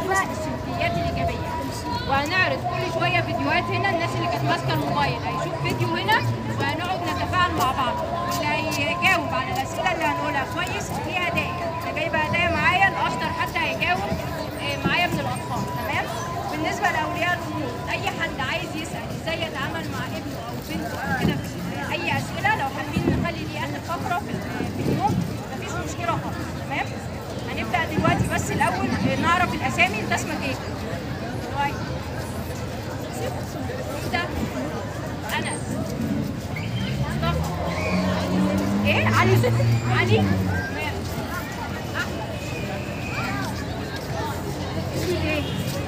اسمها السلوكيات الايجابيه وهنعرض كل شويه فيديوهات هنا الناس اللي كانت ماسكه الموبايل هيشوف فيديو هنا وهنقعد نتفاعل مع بعض واللي هيجاوب على الاسئله اللي هنقولها كويس ليه هدايا انا جايبه هدايا معايا الاشطر حتى هيجاوب آه، معايا من الاطفال تمام بالنسبه لاولياء الامور اي حد عايز يسال ازاي يتعامل مع ابنه او بنته او كده في اي اسئله لو حابين نخلي دي اخر فقره في في اليوم مفيش مشكله خالص تمام هنبدا دلوقتي بس الاول نعرف الاسامي انت اسمك ايه؟ طيب انت انس مصطفى ايه علي علي تمام احمد اسمك ايه؟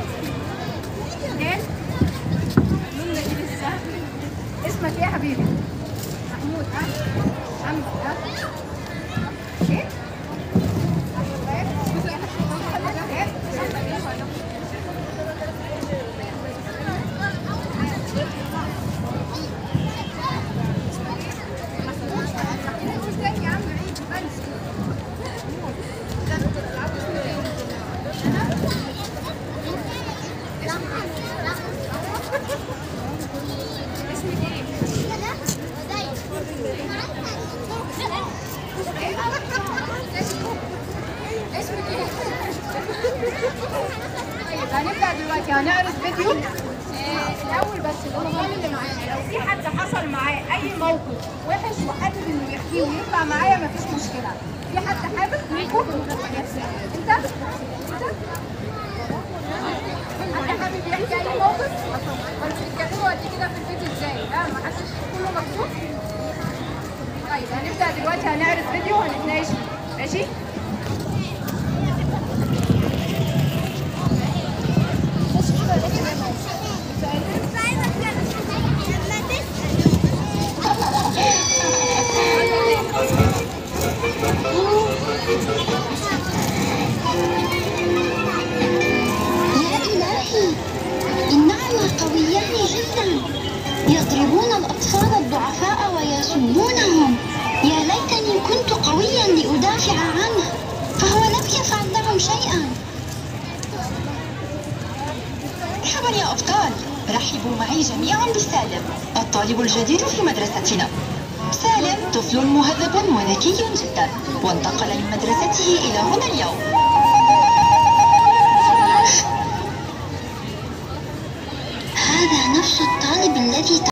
نال منى دي لسه اسمك ايه يا حبيبي؟ محمود ها؟ محمد ها؟ ايه؟ اسمك ايه؟ اسمك ايه؟ طيب هنبدا دلوقتي هنعرض فيديو آه، الاول بس الاطفال اللي معانا لو في حد حصل معاه اي موقف وحش وحابب انه يحكيه ويطلع معايا مفيش مشكله في حد حابب منكم انت انت حد حابب يحكي اي موقف ولا بتتكلموا قد كده في الفيديو ازاي ها ما حدش كله مكتوب طيب هنبدا دلوقتي هنعرض فيديو هنتناقش فيه ماشي يا إلهي إنهما قويان جدا يضربون الأطفال الضعفاء ويسبونهم يا ليتني كنت قويا لأدافع عنه فهو لم يفعل لهم شيئا مرحبا يا أبطال رحبوا معي جميعا بسالم الطالب الجديد في مدرستنا سالم طفل مهذب وذكي جدا وانتقل من مدرسته إلى هنا اليوم هذا نفس الطالب الذي